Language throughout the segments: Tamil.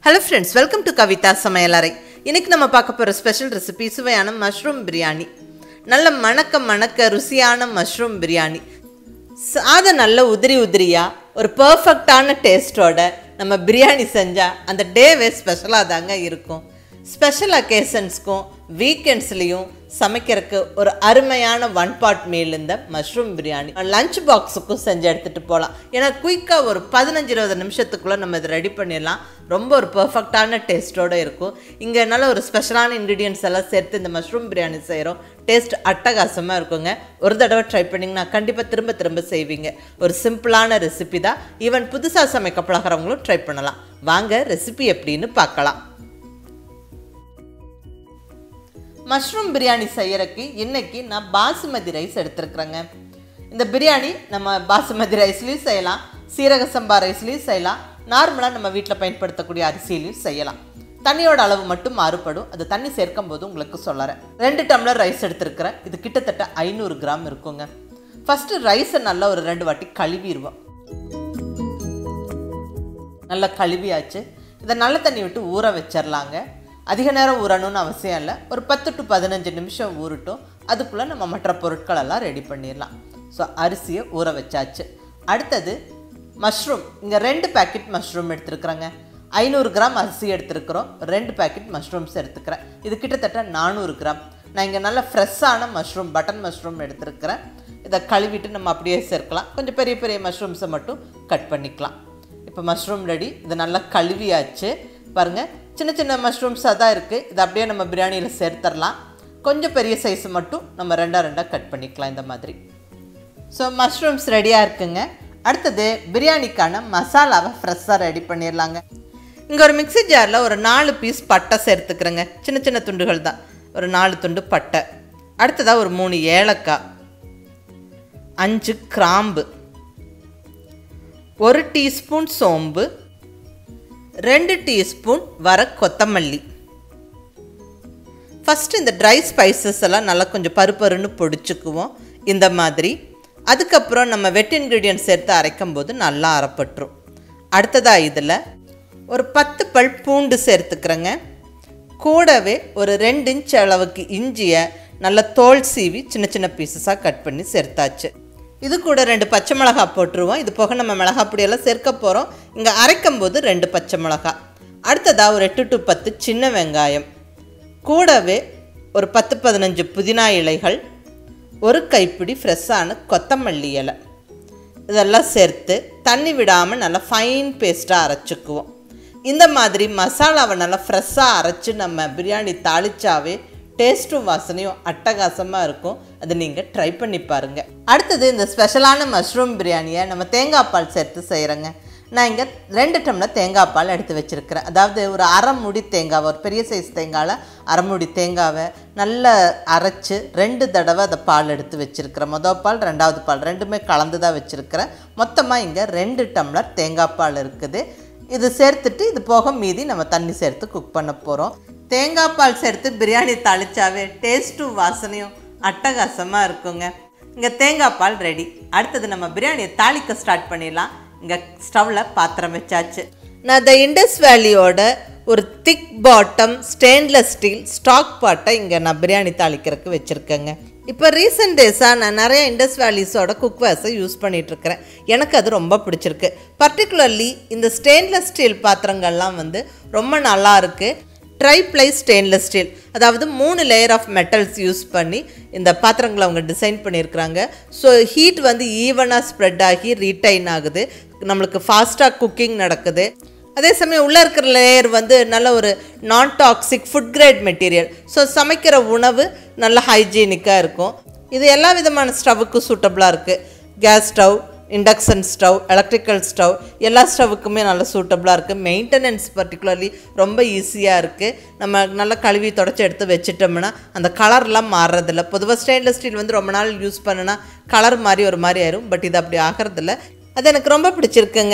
hello friends welcome to Kavitha சமையலறை இன்னைக்கு நம்ம பார்க்க போகிற ஸ்பெஷல் ரெசிபி சுவையான மஷ்ரூம் பிரியாணி நல்ல மணக்க மணக்க ருசியான மஷ்ரூம் பிரியாணி சாதம் நல்ல உதிரி உதிரியாக ஒரு பர்ஃபெக்டான டேஸ்ட்டோட நம்ம பிரியாணி செஞ்சால் அந்த டேவே ஸ்பெஷலாக தாங்க இருக்கும் ஸ்பெஷல் அக்கேஷன்ஸ்க்கும் வீக்கெண்ட்ஸ்லேயும் சமைக்கிறதுக்கு ஒரு அருமையான ஒன் பாட் மீல் இந்த மஷ்ரூம் பிரியாணி லஞ்ச் பாக்ஸுக்கும் செஞ்சு எடுத்துகிட்டு போகலாம் ஏன்னா குயிக்காக ஒரு பதினஞ்சு இருபது நிமிஷத்துக்குள்ளே நம்ம இதை ரெடி பண்ணிடலாம் ரொம்ப ஒரு பர்ஃபெக்டான டேஸ்ட்டோடு இருக்கும் இங்கே நல்ல ஒரு ஸ்பெஷலான இன்க்ரீடியன்ஸ் எல்லாம் சேர்த்து இந்த மஷ்ரூம் பிரியாணி செய்கிறோம் டேஸ்ட் அட்டகாசமாக இருக்குங்க ஒரு தடவை ட்ரை பண்ணிங்கன்னா கண்டிப்பாக திரும்ப திரும்ப செய்வீங்க ஒரு சிம்பிளான ரெசிபி தான் ஈவன் புதுசாக சமைக்க பழகிறவங்களும் ட்ரை பண்ணலாம் வாங்க ரெசிபி எப்படின்னு பார்க்கலாம் மஷ்ரூம் பிரியாணி செய்யறதுக்கு இன்னைக்கு நான் பாசுமதி ரைஸ் எடுத்துருக்குறேங்க இந்த பிரியாணி நம்ம பாசுமதி ரைஸ்லேயும் செய்யலாம் சீரக சம்பா ரைஸ்லேயும் செய்யலாம் நார்மலாக நம்ம வீட்டில் பயன்படுத்தக்கூடிய அரிசியிலையும் செய்யலாம் தண்ணியோட அளவு மட்டும் மாறுபடும் அது தண்ணி சேர்க்கும் போது உங்களுக்கு சொல்லுறேன் ரெண்டு டம்ளர் ரைஸ் எடுத்துருக்கிறேன் இது கிட்டத்தட்ட ஐநூறு கிராம் இருக்குங்க ஃபஸ்ட்டு ரைஸை நல்லா ஒரு ரெண்டு வாட்டி கழுவிடுவோம் நல்லா கழுவியாச்சு இதை நல்ல தண்ணி விட்டு ஊற வச்சிடலாங்க அதிக நேரம் ஊறணும்னு அவசியம் இல்லை ஒரு பத்து டு பதினஞ்சு நிமிஷம் ஊறட்டும் அதுக்குள்ளே நம்ம மற்ற பொருட்கள் எல்லாம் ரெடி பண்ணிடலாம் ஸோ அரிசியை ஊற வச்சாச்சு அடுத்தது மஷ்ரூம் இங்கே ரெண்டு பேக்கெட் மஷ்ரூம் எடுத்துருக்குறேங்க ஐநூறு கிராம் அரிசி எடுத்துருக்குறோம் ரெண்டு பேக்கெட் மஷ்ரூம்ஸ் எடுத்துக்கிறேன் இது கிட்டத்தட்ட நானூறு கிராம் நான் இங்கே நல்ல ஃப்ரெஷ்ஷான மஷ்ரூம் பட்டன் மஷ்ரூம் எடுத்துருக்கிறேன் இதை கழுவிட்டு நம்ம அப்படியே சேர்க்கலாம் கொஞ்சம் பெரிய பெரிய மஷ்ரூம்ஸை மட்டும் கட் பண்ணிக்கலாம் இப்போ மஷ்ரூம் ரெடி இதை நல்லா கழுவியாச்சு பாருங்கள் சின்ன சின்ன மஷ்ரூம்ஸாக தான் இருக்குது இதை அப்படியே நம்ம பிரியாணியில் சேர்த்துடலாம் கொஞ்சம் பெரிய சைஸ் மட்டும் நம்ம ரெண்டாக ரெண்டாக கட் பண்ணிக்கலாம் இந்த மாதிரி ஸோ மஷ்ரூம்ஸ் ரெடியாக இருக்குங்க அடுத்தது பிரியாணிக்கான மசாலாவை ஃப்ரெஷ்ஷாக ரெடி பண்ணிடலாங்க இங்கே ஒரு மிக்ஸி ஜாரில் ஒரு நாலு பீஸ் பட்டை சேர்த்துக்கிறேங்க சின்ன சின்ன துண்டுகள் தான் ஒரு நாலு துண்டு பட்டை அடுத்ததாக ஒரு மூணு ஏலக்காய் அஞ்சு கிராம்பு ஒரு டீஸ்பூன் சோம்பு ரெண்டு டீஸ்பூன் வர கொத்தமல்லி ஃபஸ்ட்டு இந்த ட்ரை ஸ்பைசஸ் எல்லாம் நல்லா கொஞ்சம் பருப்பருன்னு பொடிச்சுக்குவோம் இந்த மாதிரி அதுக்கப்புறம் நம்ம வெட் இன்க்ரீடியன்ட் சேர்த்து அரைக்கும் போது நல்லா அரைப்பட்டுரும் அடுத்ததாக இதில் ஒரு பத்து பல் பூண்டு சேர்த்துக்கிறேங்க கூடவே ஒரு ரெண்டு இன்ச் அளவுக்கு இஞ்சியை நல்லா தோல் சீவி சின்ன சின்ன பீசஸாக கட் பண்ணி சேர்த்தாச்சு இது கூட ரெண்டு பச்சை மிளகா போட்டுருவோம் இது போக நம்ம மிளகா பொடியெல்லாம் சேர்க்க போகிறோம் இங்கே அரைக்கும் போது ரெண்டு பச்சை மிளகா அடுத்ததாக ஒரு எட்டு டு பத்து சின்ன வெங்காயம் கூடவே ஒரு பத்து பதினஞ்சு புதினா இலைகள் ஒரு கைப்பிடி ஃப்ரெஷ்ஷான கொத்தமல்லி இலை இதெல்லாம் சேர்த்து தண்ணி விடாமல் நல்லா ஃபைன் பேஸ்ட்டாக அரைச்சிக்குவோம் இந்த மாதிரி மசாலாவை நல்லா ஃப்ரெஷ்ஷாக அரைச்சி நம்ம பிரியாணி தாளிச்சாவே டேஸ்ட்டும் வாசனையும் அட்டகாசமாக இருக்கும் அதை நீங்கள் ட்ரை பண்ணி பாருங்கள் அடுத்தது இந்த ஸ்பெஷலான மஷ்ரூம் பிரியாணியை நம்ம தேங்காய் பால் சேர்த்து செய்கிறேங்க நான் இங்கே ரெண்டு டம்ளர் தேங்காய் பால் எடுத்து வச்சுருக்கிறேன் அதாவது ஒரு அரை முடி தேங்காவை ஒரு பெரிய சைஸ் தேங்காயில் அரை முடி தேங்காவை நல்லா அரைச்சி ரெண்டு தடவை அதை பால் எடுத்து வச்சுருக்கிறேன் மொதல் பால் ரெண்டாவது பால் ரெண்டுமே கலந்து தான் வச்சுருக்கிறேன் மொத்தமாக இங்கே ரெண்டு டம்ளர் தேங்காய் பால் இருக்குது இது சேர்த்துட்டு இது போக மீதி நம்ம தண்ணி சேர்த்து குக் பண்ண போகிறோம் தேங்காய் பால் சேர்த்து பிரியாணி தாளிச்சாவே டேஸ்ட்டும் வாசனையும் அட்டகாசமாக இருக்குங்க இங்கே தேங்காய் பால் ரெடி அடுத்தது நம்ம பிரியாணியை தாளிக்க ஸ்டார்ட் பண்ணிடலாம் இங்கே ஸ்டவ்வில் பாத்திரம் வச்சாச்சு நான் த இண்டஸ் வேலியோட ஒரு thick bottom stainless steel stock பாட்டை இங்கே நான் பிரியாணி தாளிக்கிறதுக்கு வச்சுருக்கேங்க இப்போ ரீசெண்ட் டேஸாக நான் நிறைய இண்டஸ் வேலிஸோட குக்வேர்ஸை யூஸ் பண்ணிகிட்ருக்கிறேன் எனக்கு அது ரொம்ப பிடிச்சிருக்கு பர்டிகுலர்லி இந்த ஸ்டெயின்லெஸ் ஸ்டீல் பாத்திரங்கள்லாம் வந்து ரொம்ப நல்லா இருக்குது ட்ரை ப்ளை ஸ்டெயின்லெஸ் ஸ்டீல் அதாவது மூணு லேயர் ஆஃப் மெட்டல்ஸ் யூஸ் பண்ணி இந்த பாத்திரங்களை அவங்க டிசைன் பண்ணியிருக்கிறாங்க ஸோ ஹீட் வந்து ஈவனாக ஸ்ப்ரெட் ஆகி ரீட்டைன் ஆகுது நம்மளுக்கு ஃபாஸ்ட்டாக குக்கிங் நடக்குது அதே சமயம் உள்ளே இருக்கிற லேயர் வந்து நல்ல ஒரு non toxic food grade material so சமைக்கிற உணவு நல்ல ஹைஜீனிக்காக இருக்கும் இது எல்லா விதமான ஸ்டவ்வுக்கும் சூட்டபுளாக இருக்குது gas stove induction stove electrical stove எல்லா ஸ்டவ்வுக்குமே நல்ல சூட்டபுளாக இருக்குது மெயின்டெனன்ஸ் பர்டிகுலர்லி ரொம்ப ஈஸியாக இருக்குது நம்ம நல்லா கழுவி தொடச்சி எடுத்து வச்சிட்டோம்னா அந்த கலர்லாம் மாறுறதில்ல பொதுவாக ஸ்டெயின்லெஸ் ஸ்டீல் வந்து ரொம்ப நாள் யூஸ் பண்ணுனா கலர் மாதிரி ஒரு மாதிரி ஆயிரும் பட் இது அப்படி ஆகிறதில்ல அது எனக்கு ரொம்ப பிடிச்சிருக்குங்க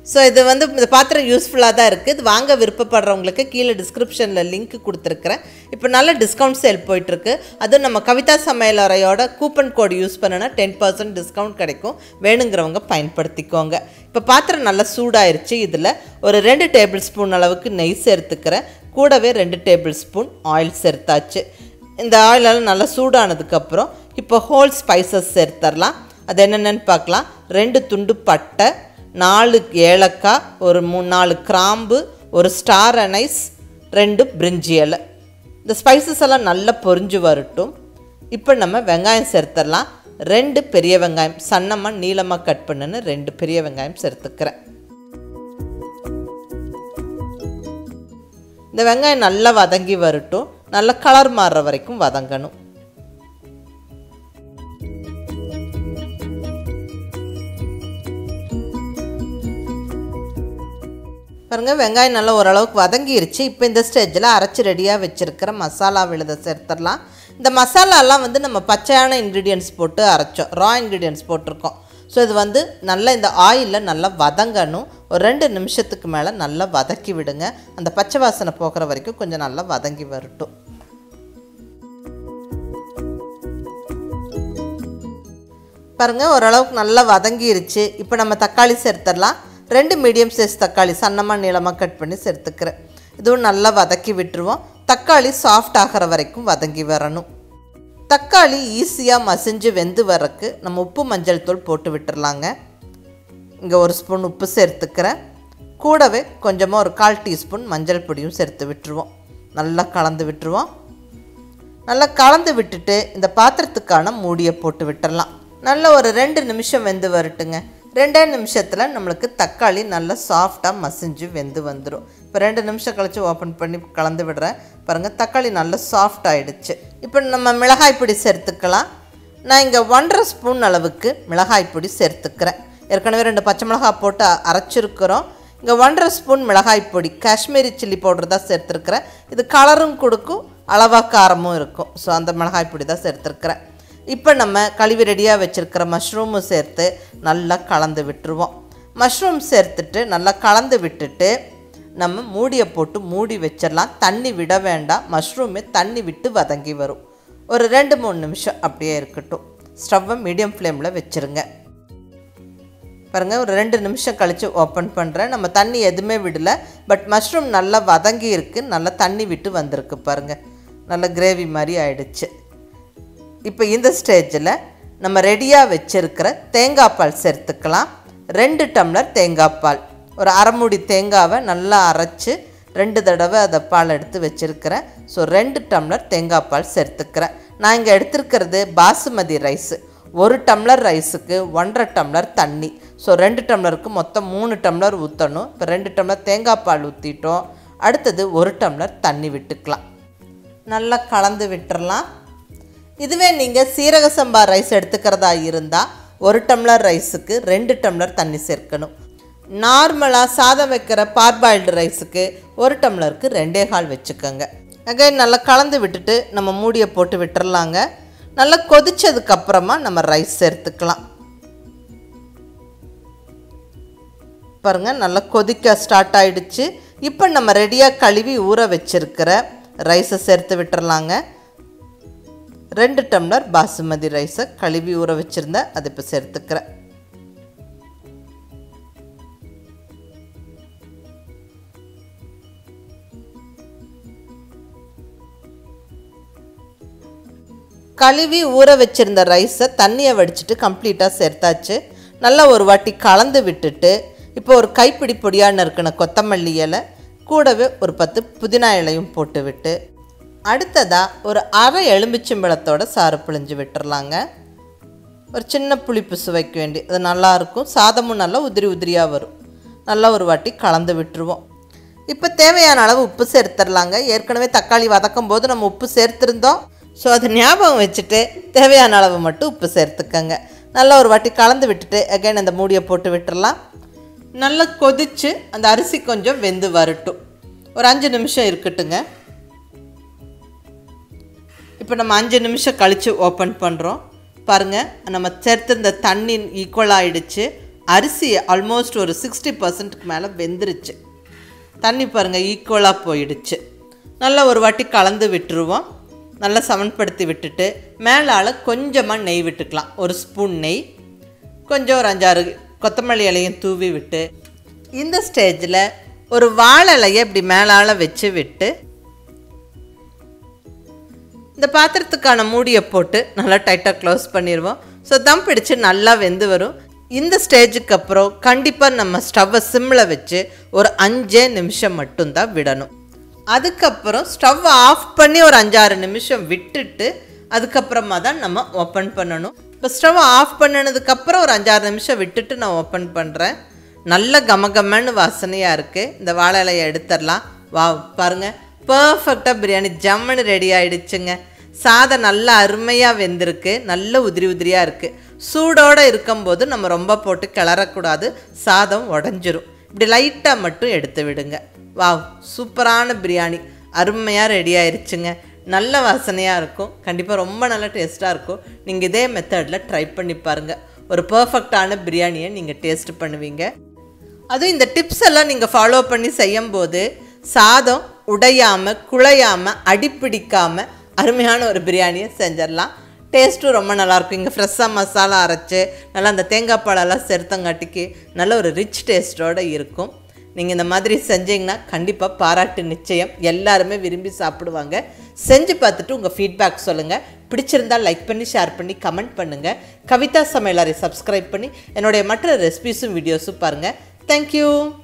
ஸோ இது வந்து இந்த பாத்திரம் யூஸ்ஃபுல்லாக தான் இருக்குது இது வாங்க விருப்பப்படுறவங்களுக்கு கீழே டிஸ்கிரிப்ஷனில் லிங்க் கொடுத்துருக்குறேன் இப்போ நல்ல டிஸ்கவுண்ட் சேல் போயிட்டுருக்கு அதுவும் நம்ம கவிதா சமையலறையோட கூப்பன் கோடு யூஸ் பண்ணனா டென் பர்சன்ட் டிஸ்கவுண்ட் கிடைக்கும் வேணுங்கிறவங்க பயன்படுத்திக்கோங்க இப்போ பாத்திரம் நல்லா சூடாயிருச்சு இதில் ஒரு ரெண்டு டேபிள் ஸ்பூன் அளவுக்கு நெய் சேர்த்துக்கிறேன் கூடவே ரெண்டு டேபிள் ஸ்பூன் ஆயில் சேர்த்தாச்சு இந்த ஆயிலெல்லாம் நல்லா சூடானதுக்கப்புறம் இப்போ ஹோல் ஸ்பைசஸ் சேர்த்துடலாம் அது என்னென்னு பார்க்கலாம் ரெண்டு துண்டு பட்டை நாலு ஏலக்காய் ஒரு மூணு நாலு கிராம்பு ஒரு ஸ்டார் அனைஸ் ரெண்டு பிரிஞ்சி இலை இந்த ஸ்பைசஸ் எல்லாம் நல்லா பொரிஞ்சு வரட்டும் இப்போ நம்ம வெங்காயம் சேர்த்துடலாம் ரெண்டு பெரிய வெங்காயம் சன்னமாக நீளமாக கட் பண்ணுன்னு ரெண்டு பெரிய வெங்காயம் சேர்த்துக்கிறேன் இந்த வெங்காயம் நல்லா வதங்கி வரட்டும் நல்ல கலர் மாறுற வரைக்கும் வதங்கணும் பாருங்கள் வெங்காயம் நல்லா ஓரளவுக்கு வதங்கிருச்சு இப்போ இந்த ஸ்டேஜில் அரைச்சி ரெடியாக வச்சுருக்கிற மசாலா விழுதை சேர்த்துடலாம் இந்த மசாலாலாம் வந்து நம்ம பச்சையான இன்க்ரீடியன்ஸ் போட்டு அரைச்சோம் ரா இன்க்ரீடியன்ஸ் போட்டிருக்கோம் ஸோ இது வந்து நல்லா இந்த ஆயிலில் நல்லா வதங்கணும் ஒரு ரெண்டு நிமிஷத்துக்கு மேலே நல்லா வதக்கி விடுங்க அந்த பச்சை வாசனை போகிற வரைக்கும் கொஞ்சம் நல்லா வதங்கி வரட்டும் பாருங்கள் ஓரளவுக்கு நல்லா வதங்கிருச்சு இப்போ நம்ம தக்காளி சேர்த்துடலாம் ரெண்டு மீடியம் சைஸ் தக்காளி சன்னமாக நீளமாக கட் பண்ணி சேர்த்துக்கிறேன் இதுவும் நல்லா வதக்கி விட்டுருவோம் தக்காளி சாஃப்ட் ஆகிற வரைக்கும் வதங்கி வரணும் தக்காளி ஈஸியாக மசிஞ்சு வெந்து வரக்கு நம்ம உப்பு மஞ்சள் தூள் போட்டு விட்டுறலாங்க இங்கே ஒரு ஸ்பூன் உப்பு சேர்த்துக்கிறேன் கூடவே கொஞ்சமாக ஒரு கால் டீஸ்பூன் மஞ்சள் பொடியும் சேர்த்து விட்டுருவோம் நல்லா கலந்து விட்டுருவோம் நல்லா கலந்து விட்டுட்டு இந்த பாத்திரத்துக்கான மூடியை போட்டு விட்டுறலாம் நல்ல ஒரு ரெண்டு நிமிஷம் வெந்து வரட்டுங்க ரெண்டே நிமிஷத்தில் நம்மளுக்கு தக்காளி நல்லா சாஃப்டாக மசிஞ்சு வெந்து வந்துடும் இப்போ ரெண்டு நிமிஷம் கழித்து ஓப்பன் பண்ணி கலந்து விடுறேன் பாருங்கள் தக்காளி நல்லா சாஃப்ட் ஆகிடுச்சு இப்போ நம்ம மிளகாய் பொடி சேர்த்துக்கலாம் நான் இங்கே ஒன்றரை ஸ்பூன் அளவுக்கு மிளகாய் பொடி சேர்த்துக்கிறேன் ஏற்கனவே ரெண்டு பச்சை மிளகாய் போட்டு அரைச்சிருக்கிறோம் இங்கே ஒன்றரை ஸ்பூன் மிளகாய் பொடி காஷ்மீரி சில்லி பவுடர் தான் சேர்த்துருக்குறேன் இது கலரும் கொடுக்கும் அளவாக காரமும் இருக்கும் ஸோ அந்த மிளகாய் பொடி தான் சேர்த்துருக்குறேன் இப்போ நம்ம கழுவி ரெடியாக வச்சுருக்கிற மஷ்ரூமும் சேர்த்து நல்லா கலந்து விட்டுருவோம் மஷ்ரூம் சேர்த்துட்டு நல்லா கலந்து விட்டுட்டு நம்ம மூடியை போட்டு மூடி வச்சிடலாம் தண்ணி விட வேண்டாம் மஷ்ரூமே தண்ணி விட்டு வதங்கி வரும் ஒரு ரெண்டு மூணு நிமிஷம் அப்படியே இருக்கட்டும் ஸ்டவ்வை மீடியம் ஃப்ளேமில் வச்சுருங்க பாருங்கள் ஒரு ரெண்டு நிமிஷம் கழித்து ஓப்பன் பண்ணுறேன் நம்ம தண்ணி எதுவுமே விடலை பட் மஷ்ரூம் நல்லா வதங்கி இருக்குது நல்லா தண்ணி விட்டு வந்திருக்கு பாருங்கள் நல்ல கிரேவி மாதிரி ஆயிடுச்சு இப்போ இந்த ஸ்டேஜில் நம்ம ரெடியாக வச்சுருக்கிற தேங்காய் பால் சேர்த்துக்கலாம் ரெண்டு டம்ளர் தேங்காய் பால் ஒரு அரைமுடி தேங்காவை நல்லா அரைச்சி ரெண்டு தடவை அதை பால் எடுத்து வச்சுருக்கிறேன் ஸோ ரெண்டு டம்ளர் தேங்காய் பால் சேர்த்துக்கிறேன் நான் இங்கே எடுத்துருக்கிறது பாசுமதி ரைஸு ஒரு டம்ளர் ரைஸுக்கு ஒன்றரை டம்ளர் தண்ணி ஸோ ரெண்டு டம்ளருக்கு மொத்தம் மூணு டம்ளர் ஊற்றணும் இப்போ ரெண்டு டம்ளர் தேங்காய் பால் ஊற்றிட்டோம் அடுத்தது ஒரு டம்ளர் தண்ணி விட்டுக்கலாம் நல்லா கலந்து விட்டுறலாம் இதுவே நீங்கள் சீரக சம்பா ரைஸ் எடுத்துக்கிறதா இருந்தால் ஒரு டம்ளர் ரைஸுக்கு ரெண்டு டம்ளர் தண்ணி சேர்க்கணும் நார்மலாக சாதம் வைக்கிற பார்பாயில்டு ரைஸுக்கு ஒரு டம்ளருக்கு ரெண்டே கால் வச்சுக்கோங்க அகைன் நல்லா கலந்து விட்டுட்டு நம்ம மூடியை போட்டு விட்டுறலாங்க நல்லா கொதிச்சதுக்கப்புறமா நம்ம ரைஸ் சேர்த்துக்கலாம் பாருங்கள் நல்லா கொதிக்க ஸ்டார்ட் ஆயிடுச்சு இப்போ நம்ம ரெடியாக கழுவி ஊற வச்சிருக்கிற ரைஸை சேர்த்து விட்டுறலாங்க ரெண்டு டம்ளர் பாசுமதி ரைஸை கழுவி ஊற வச்சுருந்தேன் அதை இப்போ சேர்த்துக்கிறேன் கழுவி ஊற வச்சிருந்த ரைஸை தண்ணியை வடிச்சிட்டு கம்ப்ளீட்டாக சேர்த்தாச்சு நல்லா ஒரு வாட்டி கலந்து விட்டுட்டு இப்போ ஒரு கைப்பிடி பொடியாக நறுக்கின கொத்தமல்லி இலை கூடவே ஒரு பத்து புதினா இலையும் போட்டு விட்டு அடுத்ததாக ஒரு அரை எலுமிச்சம்பழத்தோட சாறு பிழிஞ்சு விட்டுறலாங்க ஒரு சின்ன புளிப்பு சுவைக்க வேண்டி அது நல்லாயிருக்கும் சாதமும் நல்லா உதிரி உதிரியாக வரும் நல்லா ஒரு வாட்டி கலந்து விட்டுருவோம் இப்போ தேவையான அளவு உப்பு சேர்த்துடலாங்க ஏற்கனவே தக்காளி வதக்கும் போது நம்ம உப்பு சேர்த்துருந்தோம் ஸோ அதை ஞாபகம் வச்சுட்டு தேவையான அளவு மட்டும் உப்பு சேர்த்துக்கங்க நல்லா ஒரு வாட்டி கலந்து விட்டுட்டு அகைன் அந்த மூடியை போட்டு விட்டுறலாம் நல்லா கொதித்து அந்த அரிசி கொஞ்சம் வெந்து வரட்டும் ஒரு அஞ்சு நிமிஷம் இருக்கட்டுங்க இப்போ நம்ம அஞ்சு நிமிஷம் கழித்து ஓப்பன் பண்ணுறோம் பாருங்கள் நம்ம சேர்த்துருந்த தண்ணி ஈக்குவல் ஆகிடுச்சு அரிசி ஆல்மோஸ்ட் ஒரு சிக்ஸ்டி பர்சன்ட்டுக்கு மேலே வெந்துருச்சு தண்ணி பாருங்கள் ஈக்குவலாக போயிடுச்சு நல்லா ஒரு வாட்டி கலந்து விட்டுருவோம் நல்லா சமன்படுத்தி விட்டுட்டு மேலால் கொஞ்சமாக நெய் விட்டுக்கலாம் ஒரு ஸ்பூன் நெய் கொஞ்சம் ஒரு அஞ்சாறு கொத்தமல்லி இலையும் தூவி விட்டு இந்த ஸ்டேஜில் ஒரு வாழை இலையை இப்படி மேலால் வச்சு விட்டு இந்த பாத்திரத்துக்கான மூடியை போட்டு நல்லா டைட்டாக க்ளோஸ் பண்ணிடுவோம் ஸோ தம் பிடிச்சு நல்லா வெந்து வரும் இந்த ஸ்டேஜுக்கு அப்புறம் கண்டிப்பாக நம்ம ஸ்டவ்வை சிம்மில் வச்சு ஒரு அஞ்சே நிமிஷம் மட்டும்தான் விடணும் அதுக்கப்புறம் ஸ்டவ் ஆஃப் பண்ணி ஒரு அஞ்சாறு நிமிஷம் விட்டுட்டு அதுக்கப்புறமா தான் நம்ம ஓப்பன் பண்ணணும் இப்போ ஸ்டவ் ஆஃப் பண்ணினதுக்கப்புறம் ஒரு அஞ்சாறு நிமிஷம் விட்டுட்டு நான் ஓப்பன் பண்ணுறேன் நல்ல கமகமன்னு வாசனையாக இருக்குது இந்த வாழை இலையை எடுத்துடலாம் வா பாருங்கள் பர்ஃபெக்டாக பிரியாணி ஜம்முன்னு ரெடி ஆயிடுச்சுங்க சாதம் நல்லா அருமையாக வெந்திருக்கு நல்ல உதிரி உதிரியாக இருக்குது சூடோடு இருக்கும்போது நம்ம ரொம்ப போட்டு கிளறக்கூடாது சாதம் உடஞ்சிரும் இப்படி லைட்டாக மட்டும் எடுத்து விடுங்க வாவ் சூப்பரான பிரியாணி அருமையாக ரெடி ஆயிருச்சுங்க நல்ல வாசனையாக இருக்கும் கண்டிப்பாக ரொம்ப நல்ல டேஸ்ட்டாக இருக்கும் நீங்கள் இதே மெத்தடில் ட்ரை பண்ணி பாருங்கள் ஒரு பர்ஃபெக்டான பிரியாணியை நீங்கள் டேஸ்ட் பண்ணுவீங்க அதுவும் இந்த டிப்ஸ் எல்லாம் நீங்கள் ஃபாலோ பண்ணி செய்யும்போது சாதம் உடையாமல் குழையாமல் அடிப்பிடிக்காமல் அருமையான ஒரு பிரியாணியை செஞ்சிடலாம் டேஸ்ட்டும் ரொம்ப நல்லாயிருக்கும் இங்கே ஃப்ரெஷ்ஷாக மசாலா அரைச்சி நல்லா அந்த தேங்காய் பாலெல்லாம் செலுத்தங்காட்டிக்கு நல்ல ஒரு ரிச் டேஸ்ட்டோடு இருக்கும் நீங்கள் இந்த மாதிரி செஞ்சீங்கன்னா கண்டிப்பாக பாராட்டு நிச்சயம் எல்லாருமே விரும்பி சாப்பிடுவாங்க செஞ்சு பார்த்துட்டு உங்கள் ஃபீட்பேக் சொல்லுங்கள் பிடிச்சிருந்தா லைக் பண்ணி ஷேர் பண்ணி கமெண்ட் பண்ணுங்கள் கவிதா சமையலாரை சப்ஸ்கிரைப் பண்ணி என்னுடைய மற்ற ரெசிபிஸும் வீடியோஸும் பாருங்கள் தேங்க்யூ